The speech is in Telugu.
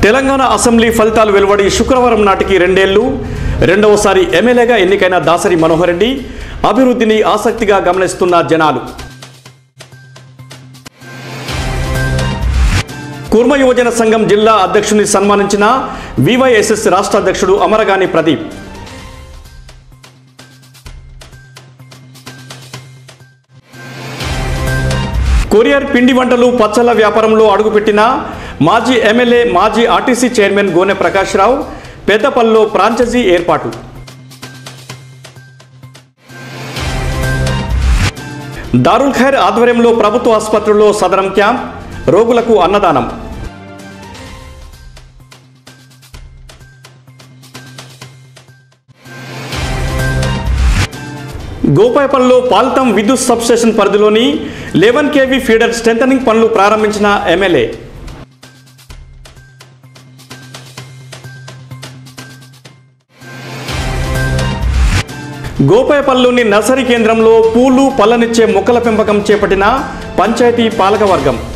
తెలంగాణ అసెంబ్లీ ఫలితాలు వెలువడి శుక్రవారం నాటికి రెండేళ్లు రెండవసారి ఎమ్మెల్యేగా ఎన్నికైన దాసరి మనోహర్ రెడ్డి అభివృద్ధిని ఆసక్తిగా గమనిస్తున్న జనాలు కుర్మ యువజన సంఘం జిల్లా అధ్యక్షుని సన్మానించిన వివైఎస్ఎస్ రాష్ట్ర అధ్యక్షుడు అమరగాని ప్రదీప్ కొరియర్ పిండి వంటలు పచ్చళ్ళ వ్యాపారంలో అడుగుపెట్టిన మాజీ ఎమ్మెల్యే మాజీ ఆర్టీసీ చైర్మన్ గోనె ప్రకాశ్రావు పెద్దపల్లిలో ఫ్రాంచైజీ ఏర్పాటు దారుల్ ఖైర్ ఆధ్వర్యంలో ప్రభుత్వ ఆసుపత్రుల్లో సదరం క్యాంప్ రోగులకు అన్నదానం గోపాయపల్లిలో పాల్తం విద్యుత్ సబ్స్టేషన్ పరిధిలోని లెవెన్ కేవీ ఫీడర్ స్ట్రెంథనింగ్ పనులు ప్రారంభించిన ఎమ్మెల్యే గోపాయపల్లిలోని నర్సరీ కేంద్రంలో పూలు పళ్ళనిచ్చే మొక్కల పెంపకం చేపట్టిన పంచాయతీ పాలకవర్గం